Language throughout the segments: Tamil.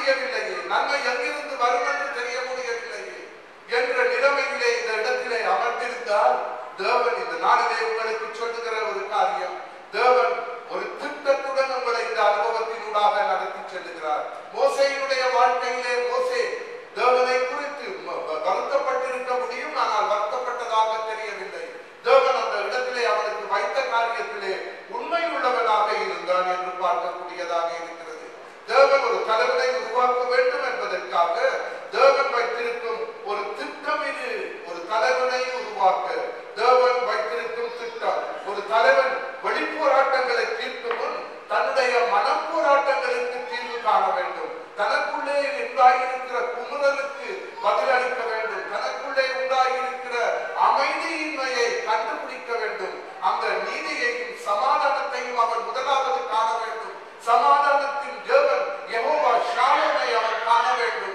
முடியவில்லையே நன்மை எங்கிருந்து வரும் என்று தெரிய முடியவில்லையே என்ற நிலைமையிலே இந்த இடத்திலே அமர்ந்திருந்தால் தேவன் இந்த நாளிலே உங்களுக்கு சொல்லுகிற ஒரு காரியம் தேவன் ஒரு திட்டத்துடன் உங்களை இந்த அனுபவத்தினூடாக நடத்தி செல்லுகிறார் மோசையினுடைய வாழ்க்கையிலே மோசே தேவனை குறித்து ம- வ- வருத்தப்பட்டிருக்க முடியும் ஆனால் வருத்தப்பட்டதாக தெரியவில்லை தேவன் அந்த இடத்திலே அவனுக்கு வைத்த காரியத்திலே உண்மை உள்ளவனாக இருந்தான் என்று பார்க்கக்கூடியதாக இருக்கிறது தேவன் ஒரு தலைவனை உருவாக்க வேண்டும் என்பதற்காக தேவன் வைத்திருக்கும் ஒரு திட்டம் இது ஒரு தலைவனை உருவாக்க தேவன் வைத்திருக்கும் திட்டம் ஒரு தலைவன் வெளிப்போராட்டங்களை தீர்க்கும் முன் தன்னுடைய மனப்போராட்டங்களுக்கு தீர்வு காண வேண்டும் தனக்குள்ளே உண்டாயிருக்கிற குமுறலுக்கு பதிலளிக்க வேண்டும் தனக்குள்ளே உண்டாயிருக்கிற அமைதியின்மையை கண்டுபிடிக்க வேண்டும் அந்த நீதியையும் சமாதானத்தையும் அவன் முதலாவது காண வேண்டும் சமாதானத்தின் தேவன் யெகோவா ஷாலோமை அவன் காண வேண்டும்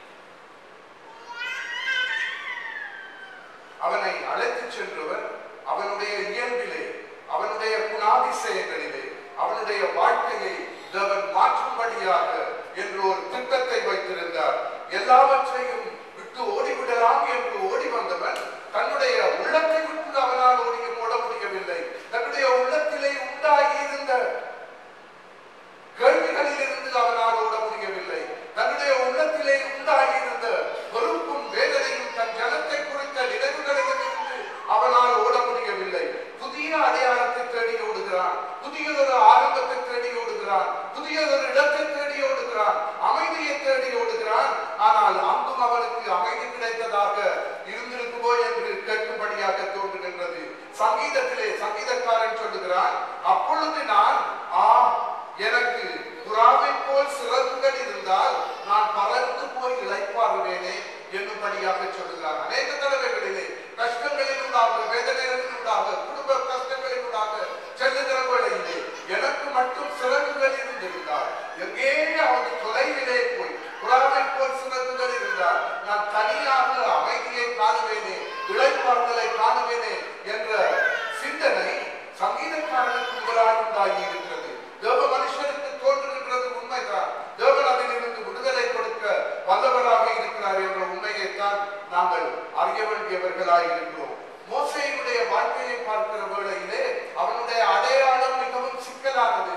அவனை அழைத்துச் சென்றவர் அவனுடைய இயல்பிலே அவனுடைய குணாதிசயங்களிலே அவனுடைய வாழ்க்கையை தேவன் மாற்றும்படியாக என்று ஒரு திட்டத்தை வைத்திருந்தார் எல்லாவற்றையும் விட்டு ஓடிவிடலாம் என்று ஓடி வந்தவன் தன்னுடைய உள்ளத்தை விட்டு அவனால் ஓடி ஓட முடியவில்லை தன்னுடைய உள்ளத்திலே உண்டாகி இருந்த கேள்விகளில் இருந்து அவனால் ஓட முடியவில்லை தன்னுடைய உள்ளத்திலே உண்டாகியிருந்த வெறுப்பும் வேதனையும் தன் ஜனத்தை குறித்த நினைவுகளிலும் இருந்து அவனால் ஓட முடியவில்லை புதிய அடையாளத்தை தேடி ஓடுகிறான் புதியதொரு ஆரம்பத்தை தேடி ஓடுகிறான் புதியதொரு இடத்தை தேடி ஓடுகிறான் அமைதியை தேடி ஓடுகிறான் ஆனால் அங்கும் அவனுக்கு அமைதி கிடைத்ததாக இருந்திருக்குமோ என்று கேட்கும்படியாக தோன்றுகின்றது சங்கீதத்திலே சங்கீதக்காரன் சொல்லுகிறான் அப்பொழுது நான் ஆ எனக்கு புறாவை போல் சிறகுகள் இருந்தால் நான் பறந்து போய் இளைப்பாறுவேனே என்னும்படியாக சொல்லுகிறார் அநேக தடவைகளிலே கஷ்டங்களினூடாக வேதனைகளினூடாக குடும்ப கஷ்டங்களினூடாக செல்லுகிற வேளையிலே எனக்கு மட்டும் சிறகுகள் இருந்திருந்தால் எங்கே அவன் தொலைவிலே போய் புறாவை போல் சிறகுகள் இருந்தால் நான் தனியாக அமைதியை காணுவேனே இளைப்பாறுதலை காணுவேனே என்ற சிந்தனை சங்கீதக்காரனுக்கு முதலாக உண்டாகி இருக்கிறது தேவ மனுஷனுக்கு தோன்றுகின்றது உண்மைதான் தேவன் அதிலிருந்து விடுதலை கொடுக்க வல்லவராக இருக்கிறார் என்ற உண்மையைத்தான் நாங்கள் அறிய வேண்டியவர்களாய் இருக்கிறோம் மோசையினுடைய வாழ்க்கையை பார்க்கிற வேளையிலே அவனுடைய அடையாளம் மிகவும் சிக்கலானது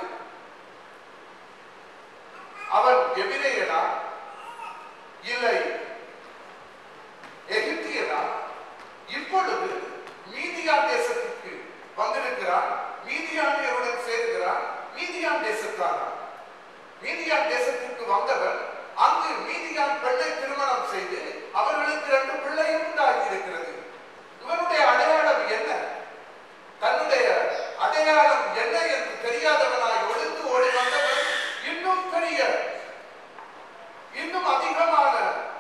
அவன் எபிரேயனா இல்லை எகிப்தியனா இப்பொழுது மீதியான் தேசத்துக்கு வந்திருக்கிறான் மீதியானியருடன் சேர்கிறான் மீதியான் தேசத்தானா மீதியான் தேசத்திற்கு வந்தவன் அங்கு மீதியான் பெண்ணை திருமணம் செய்து அவர்களுக்கு ரெண்டு பிள்ளையும் உண்டாகி இருக்கிறது இவனுடைய அடையாளம் என்ன தன்னுடைய அடையாளம் என்ன என்று தெரியாதவனாய் ஒளிந்து ஓடி வந்தவன் இன்னும் பெரிய இன்னும் அதிகமான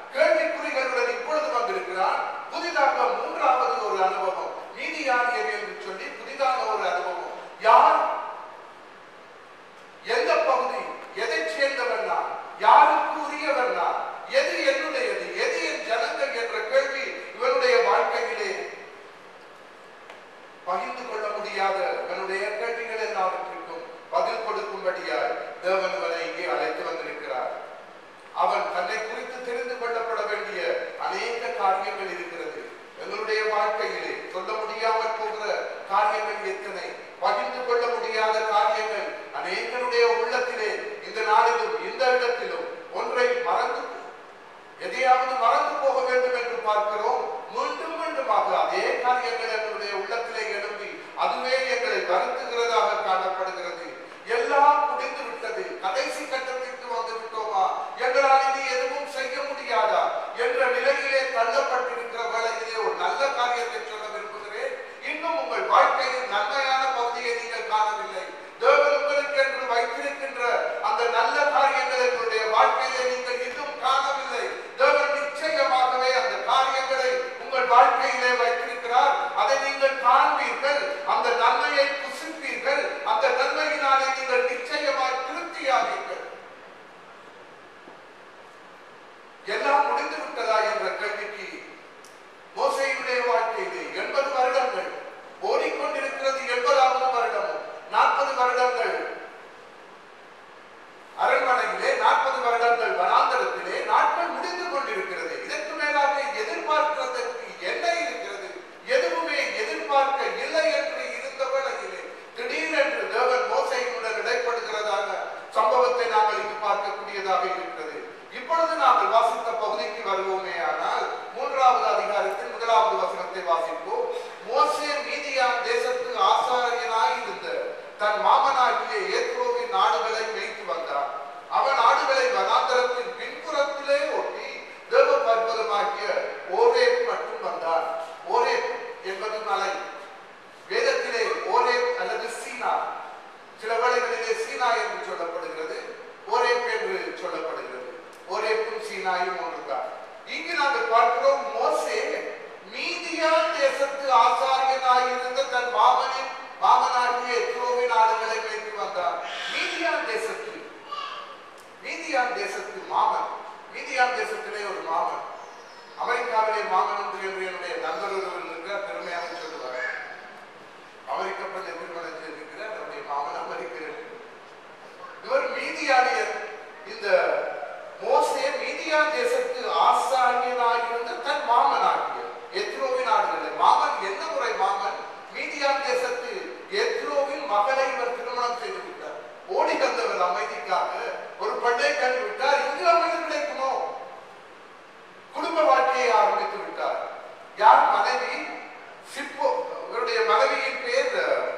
சீனாயும் ஒன்றுதான் இங்கு நாங்கள் பார்க்கிறோம் மோசே மீதியான் தேசத்து ஆசாரியனாயிருந்த தன் மாமனின் மாமனாகிய எத்ரோவின் ஆளுகளை வைத்து வந்தார் மீதியான் தேசத்து மீதியான் தேசத்து மாமன் மீதியான் தேசத்திலே ஒரு மாமன் அமெரிக்காவிலே மாமன் ஒன்று என்று என்னுடைய நண்பர் ஒருவர் இருக்கிறார் பெருமையாக சொல்லுவார் அமெரிக்க பெண்ணை திருமணம் செய்திருக்கிறார் அவருடைய மாமன் அமெரிக்கர் இவர் மீதியானியர் இந்த மோசே மீதியான் தேசத்து ஆசாரியனாயிருந்த தன் மாமனாகிய எத்ரோவின் ஆடுகளை மாமன் என்ன முறை மாமன் மீதியான் தேசத்து எத்ரோவின் மகளை இவர் திருமணம் செய்து விட்டார் ஓடி வந்தவர் அமைதிக்காக ஒரு பெண்ணை கண்டு விட்டார் இங்கு அமைதி கிடைக்குமோ குடும்ப வாழ்க்கையை ஆரம்பித்து விட்டார் யார் மனைவி சிப்போ இவருடைய மனைவியின் பேர்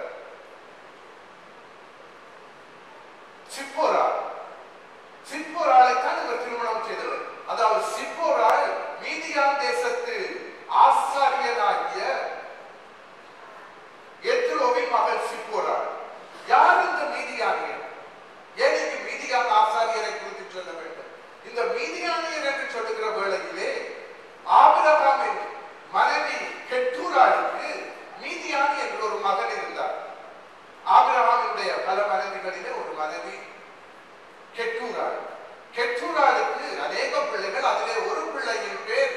சிப்போரா சிப்போராளை தான் இவர் திருமணம் செய்தவர் அதாவது சிப்போராள் மீதியான் தேசத்து ஆசாரியனாகிய எத்ரோவின் மகள் சிப்போராள் யார் இந்த மீதியானியர் ஏன் இங்கு மீதியான் ஆசாரியரை குறித்து சொல்ல வேண்டும் இந்த மீதியானியர் என்று சொல்லுகிற வேளையிலே ஆபிரகாமின் மனைவி கெட்டூராளுக்கு மீதியானி என்ற ஒரு மகன் இருந்தார் ஆபிரகாமினுடைய பல மனைவிகளிலே ஒரு மனைவி கெட்டூராள் கெட்டூராளுக்கு அநேக பிள்ளைகள் அதிலே ஒரு பிள்ளையின் பேர்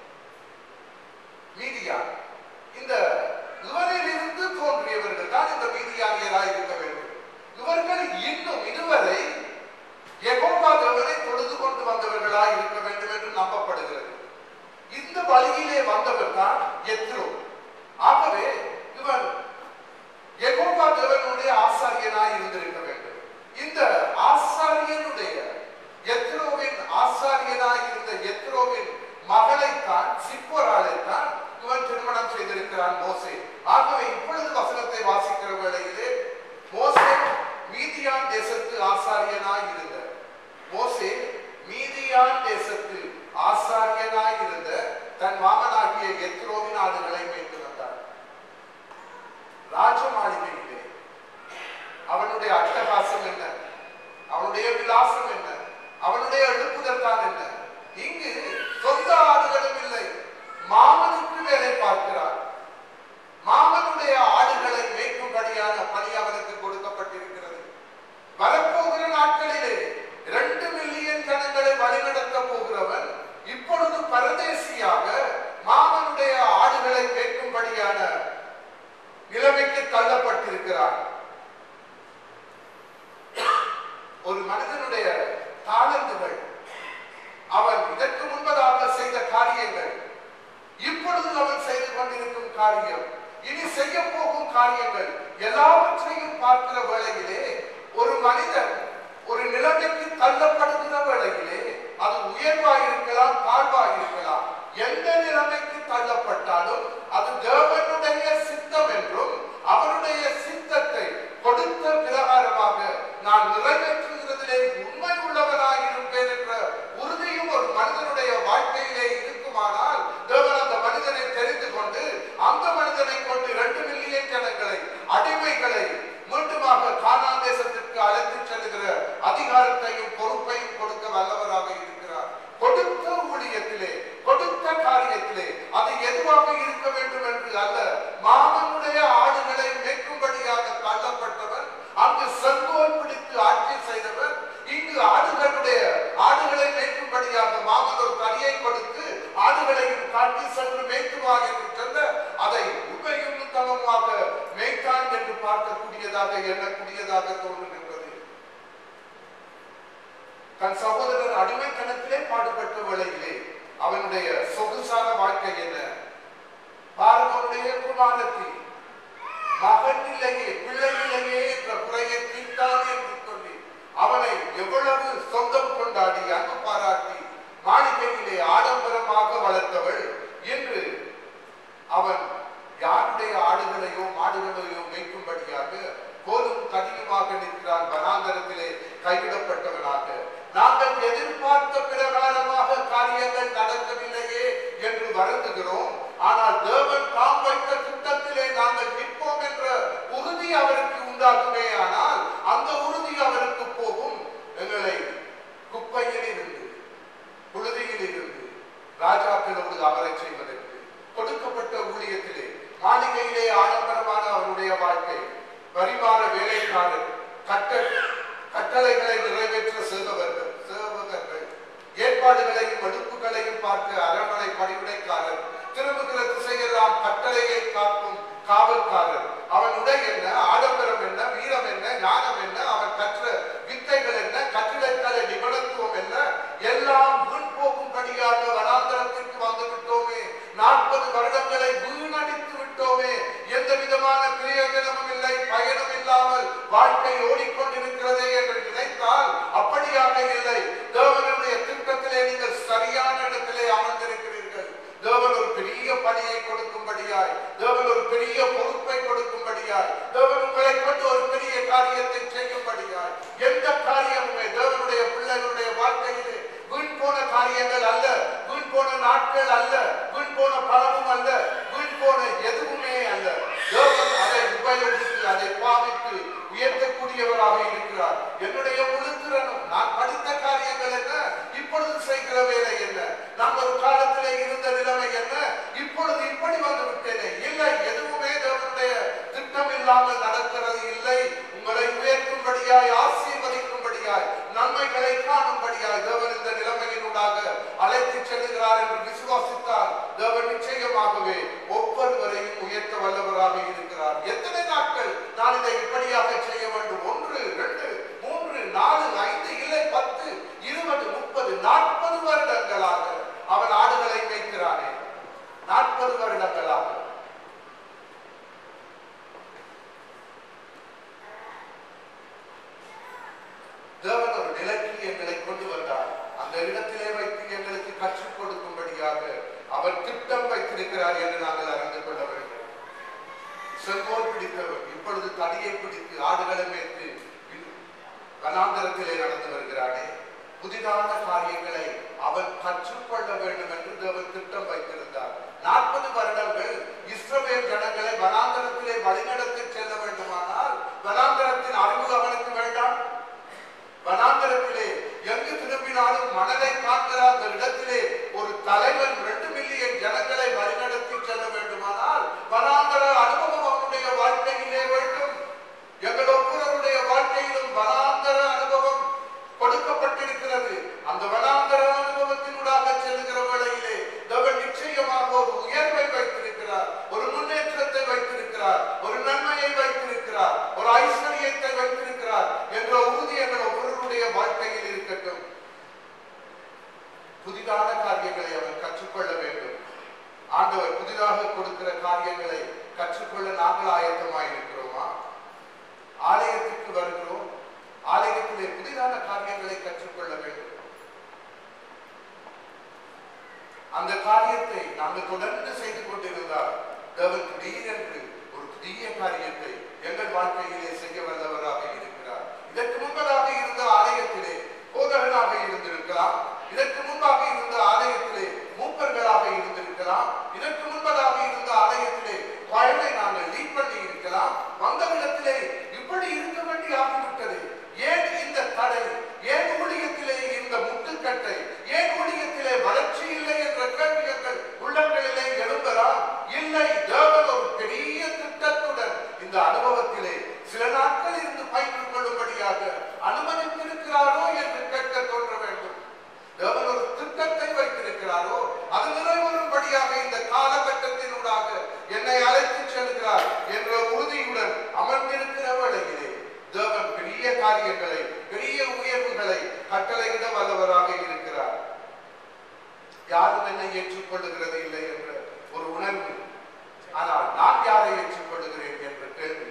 மீதியான் இந்த இவரிலிருந்து தோன்றியவர்கள் தான் இந்த மீதியானியராய் இருக்க வேண்டும் இவர்கள் இன்னும் இதுவரை யெகோவா தேவனை தொழுது கொண்டு வந்தவர்களாய் இருக்க வேண்டும் என்று நம்பப்படுகிறது இந்த வழியிலே வந்தவர் தான் எத்ரோ ஆகவே இவர் யெகோவா தேவனுடைய ஆசாரியனாய் இருந்திருக்க வேண்டும் இந்த ஆசாரியனுடைய எத்ரோவின் ஆசாரியனாய் இருந்த எத்ரோவின் மகளைத்தான் சிப்போராளைத்தான் இவன் திருமணம் செய்திருக்கிறான் மோசே ஆகவே இப்பொழுது வசனத்தை வாசிக்கிற வேளையிலே மோசே மீதியான் தேசத்து ஆசாரியனாய் இருந்த மோசே மீதியான் தேசத்து ஆசாரியனாய் இருந்த தன் மாமனாகிய எத்ரோவின் ஆடுகளை மேய்த்து வந்தார் ராஜ மாளிகையிலே அவனுடைய அட்டகாசம் என்ன அவனுடைய விலாசம் என்ன அவனுடைய எழுப்புதல் தான் என்ன இங்கு சொந்த ஆடுகளும் இல்லை மாமனுக்கு வேலை பார்க்கிறார் மாமனுடைய ஆடுகளை மேய்க்கும்படியான பணி அவனுக்கு கொடுக்கப்பட்டிருக்கிறது வரப்போகிற நாட்களிலே இரண்டு மில்லியன் ஜனங்களை வழிநடத்த போகிறவன் இப்பொழுது பரதேசியாக மாமனுடைய ஆடுகளை மேய்க்கும்படியான நிலைமைக்கு தள்ளப்பட்டிருக்கிறார் ஒரு மனிதனுடைய தாளந்துகள் அவன் இதற்கு முன்பதாக செய்த காரியங்கள் இப்பொழுது அவன் செய்து கொண்டிருக்கும் காரியம் இனி செய்ய போகும் காரியங்கள் எல்லாவற்றையும் பார்க்கிற வேளையிலே ஒரு மனிதன் ஒரு நிலைமைக்கு தள்ளப்படுகிற வேளையிலே அது உயர்வாக இருக்கலாம் தாழ்வாக இருக்கலாம் எந்த நிலைமைக்கு தள்ளப்பட்டாலும் அது தேவனுடைய சித்தம் என்றும் அவருடைய சித்தத்தை கொடுத்த பிரகாரமாக நான் நிறைவேற்றுகிறதிலே உண்மை உள்ளவனாக இருப்பேன் என்ற உறுதியும் ஒரு மனிதனுடைய வாழ்க்கையிலே இருக்குமானால் தேவன் அந்த மனிதனை தெரிந்து கொண்டு அந்த மனிதனை கொண்டு இரண்டு மில்லியன் ஜனங்களை அடிமைகளை மீண்டுமாக கானான் தேசத்திற்கு அழைத்துச் செல்லுகிற அதிகாரத்தையும் பொறுப்பையும் கொடுக்க வல்லவராக இருக்கிறார் கொடுத்த ஊழியத்திலே கொடுத்த காரியத்திலே அது எதுவாக இருக்க வேண்டும் என்று அல்ல மாமனுடைய ஆடுகளை மேற்கும்படியாக தள்ளப்பட்டவர் அங்கு செங்கோல் பிடித்து ஆட்சி செய்தவர் இங்கு ஆடுகளுடைய ஆடுகளை மேய்க்கும்படியாக மாமன் ஒரு தனியை கொடுத்து ஆடுகளையும் காட்டி சென்று மேய்க்குவார் என்று சொல்ல அதை உண்மையும் உத்தமமாக மேய்த்தான் என்று பார்க்கக்கூடியதாக எண்ணக்கூடியதாக தோன்றுகின்றது தன் சகோதரர் அடிமைத்தனத்திலே பாடுபட்ட வேளையிலே அவனுடைய சொகுசான வாழ்க்கை என்ன பார்வனுடைய குமாரத்தி மகன் இல்லையே பிள்ளை இல்லையே என்ற குறையை தீர்த்தான் என்று சொல்லி அவனை எவ்வளவு சொந்தம் கொண்டாடி அன்பு பாராட்டி மாளிகையிலே ஆடம்பரமாக வளர்த்தவள் என்று அவன் யாருடைய ஆடுகளையோ மாடுகளையோ மேய்க்கும்படியாக கோலும் தனியுமாக நிற்கிறான் வனாந்தரத்திலே கைவிடப்பட்டவனாக நாங்கள் எதிர்பார்த்த பிரகாரமாக காரியங்கள் நடக்கவில்லையே என்று வருந்துகிறோம் ஆனால் தேவன் தாம் வைத்த திட்டத்திலே நாங்கள் நிற்போம் என்ற உறுதி அவருக்கு உண்டாகுமே ஆனால் அந்த உறுதி அவருக்கு போகும் எங்களை குப்பையில் இருந்து புழுதி ராஜாக்களோடு அமரச் செய்வதற்கு கொடுக்கப்பட்ட ஊழியத்திலே மாளிகையிலே ஆடம்பரமான அவருடைய வாழ்க்கை பரிமாற வேலைக்காரர் கட்ட கட்டளைகளை நிறைவேற்ற சேவகர்கள் சேவகர்கள் ஏற்பாடுகளையும் மடுப்புகளையும் பார்க்க அரண்மனை பணிவிடைக்காரர் திரும்புகிற திசையெல்லாம் கட்டளையை காக்கும் காவல்காரர் அவன் உடை என்ன ஆடம்பரம் என்ன வீரம் என்ன ஞானம் என்ன அவன் கற்ற வித்தைகள் என்ன கட்டிடக்கலை நிபுணத்துவம் என்ன எல்லாம் வீண் போகும்படியாக வனாந்தரத்திற்கு வந்து விட்டோமே நாற்பது வருடங்களை வீணடித்து விட்டோமே எந்த விதமான பிரயோஜனமும் இல்லை பயனும் இல்லாமல் வாழ்க்கை ஓடிக்கொண்டிருக்கிறதே என்று நினைத்தால் அப்படியாக இல்லை தேவனுடைய திட்டத்திலே நீங்கள் சரியான இடத்திலே அமர்ந்திருக்கிறீர்கள் தேவன் ஒரு பெரிய பணியை கொடுக்கும்படியாய் தேவன் ஒரு பெரிய பொறுப்பை கொடுக்கும்படியாய் தேவன் உங்களை கொண்டு ஒரு பெரிய காரியத்தை செய்யும்படியாய் எந்த காரியமுமே தேவனுடைய பிள்ளைகளுடைய வாழ்க்கையிலே வீண் போன காரியங்கள் அல்ல வீண் போன நாட்கள் அல்ல வீண் போன பணமும் அல்ல வீண் போன எதுவுமே அல்ல தேவன் அதை உபயோகித்து அதை பாவித்து உயர்த்தக்கூடியவராக இருக்கிறார் என்னுடைய முழு திறனும் நான் படித்த காரியங்கள் என்ன இப்பொழுது செய்கிற வேலை என்ன நான் ஒரு காலத்திலே இருந்த நிலைமை என்ன இப்பொழுது இப்படி வந்து விட்டேனே இல்லை எதுவுமே தேவனுடைய திட்டம் இல்லாமல் நடக்கிறது இல்லை உங்களை உயர்த்தும்படியாய் ஆசீர்வதிக்கும்படியாய் நன்மைகளை காணும்படியாய் தேவன் இந்த நிலைமையினூடாக அழைத்து செல்லுகிறார் என்று விசுவாசித்தால் தேவன் நிச்சயமாகவே ஒவ்வொருவரையும் உயர்த்த வல்லவராக இருக்கிறார் எத்தனை நாட்கள் நான் இதை இப்படியாக செய்ய வேண்டும் ஒன்று ரெண்டு மூன்று நாலு ஐந்து இல்லை பத்து இருபது முப்பது நாற்பது வருடங்களாக அவன் ஆடுகளை மேய்க்கிறானே நாற்பது வருடங்களாக தேவன் ஒரு நிலைக்கு எங்களை கொண்டு வந்தார் அந்த இடத்திலே வைத்து எங்களுக்கு கற்றுக் கொடுக்கும்படியாக அவர் திட்டம் வைத்திருக்கிறார் என்று நாங்கள் அறிந்து கொள்ள வேண்டும் செங்கோல் பிடித்தவர் இப்பொழுது தடியை பிடித்து ஆடுகளை மேய்த்து வனாந்தரத்திலே நடந்து வருகிறானே புதிதான காரியங்களை அவன் கற்றுக்கொள்ள வேண்டும் என்று தேவன் திட்டம் வைத்திருந்தார் நாற்பது வருடங்கள் இஸ்ரவேல் ஜனங்களை வனாந்தரத்திலே வழிநடத்தி செல்ல வேண்டுமானால் வனாந்தரத்தின் அறிவு அவனுக்கு வேண்டாம் வனாந்தரத்திலே எங்கு திரும்பினாலும் மணலை காண்கிற அந்த இடத்திலே ஒரு தலைவன் ரெண்டு மில்லியன் ஜனங்களை வழிநடத்தி செல்ல வேண்டுமானால் வனாந்தர அனுபவம் அவனுடைய வாழ்க்கையிலே வேண்டும் எங்கள் ஒவ்வொருவருடைய வாழ்க்கையிலும் வனாந்தர அனுபவம் கொடுக்கப்பட்டிருக்கிறது அந்த வனாந்தர அனுபவத்தினூடாக செல்லுகிற வேளையிலே தேவன் நிச்சயமாக ஒரு உயர்வை வைத்திருக்கிறார் ஒரு முன்னேற்றத்தை வைத்திருக்கிறார் ஒரு நன்மையை வைத்திருக்கிறார் ஒரு ஐஸ்வர்யத்தை வைத்திருக்கிறார் என்ற உறுதி எங்கள் ஒவ்வொருவருடைய வாழ்க்கையில் இருக்கட்டும் புதிதான காரியங்களை அவன் கற்றுக்கொள்ள வேண்டும் ஆண்டவர் புதிதாக கொடுக்கிற காரியங்களை கற்றுக்கொள்ள நாங்கள் ஆயத்தமாய் இருக்கிறோமா ஆலயத்திற்கு வருகிறோம் ஆலயத்திலே புதிதான காரியங்களை கற்றுக்கொள்ள வேண்டும் அந்த காரியத்தை நாங்கள் தொடர்ந்து செய்து கொண்டிருந்தால் தேவன் திடீரென்று ஒரு புதிய காரியத்தை எங்கள் வாழ்க்கையிலே செய்ய வல்லவராக இருக்கிறார் இதற்கு முன்பதாக இருந்த ஆலயத்திலே போதகனாக இருந்திருக்கலாம் இதற்கு முன்பாக இருந்த ஆலயத்திலே மூப்பர்களாக இருந்திருக்கலாம் இதற்கு முன்பதாக இருந்த ஆலயத்திலே பயனை நாங்கள் லீட் பண்ணி இருக்கலாம் வந்த இடத்திலே இப்படி இருக்க வேண்டி ஆகிவிட்டது ஏன் இந்த தடை ஏன் ஊழியத்திலே இந்த முட்டுக்கட்டை ஏன் ஊழியத்திலே வளர்ச்சி இல்லை என்ற கேள்வி எங்கள் உள்ளங்களிலே எழும்பலாம் இல்லை தேவன் ஒரு பெரிய திட்டத்துடன் இந்த அனுபவத்திலே சில நாட்கள் இருந்து பயின்று கொள்ளும்படியாக அனுமதித்திருக்கிறாரோ என்று கேட்க தோன்ற வேண்டும் தேவன் ஒரு திட்டத்தை வைத்திருக்கிறாரோ அது நிறைவேறும்படியாக இந்த காலகட்டத்தினூடாக என்னை அழைத்து செல்கிறார் என்ற உறுதியுடன் அமர்ந்திருக்கிற வேளையிலே தேவன் பெரிய காரியங்களை பெரிய உயர்வுகளை கட்டளையிட வல்லவராக இருக்கிறார் யாரும் என்னை ஏற்றுக்கொள்ளுகிறது இல்லை என்ற ஒரு உணர்வு ஆனால் நான் யாரை ஏற்றுக்கொள்ளுகிறேன் என்ற கேள்வி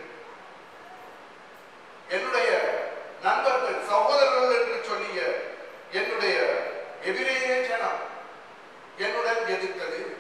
என்னுடைய நண்பர்கள் சகோதரர்கள் என்று சொல்லிய என்னுடைய எதிரேய ஜனம் என்னுடன் எதிர்த்தது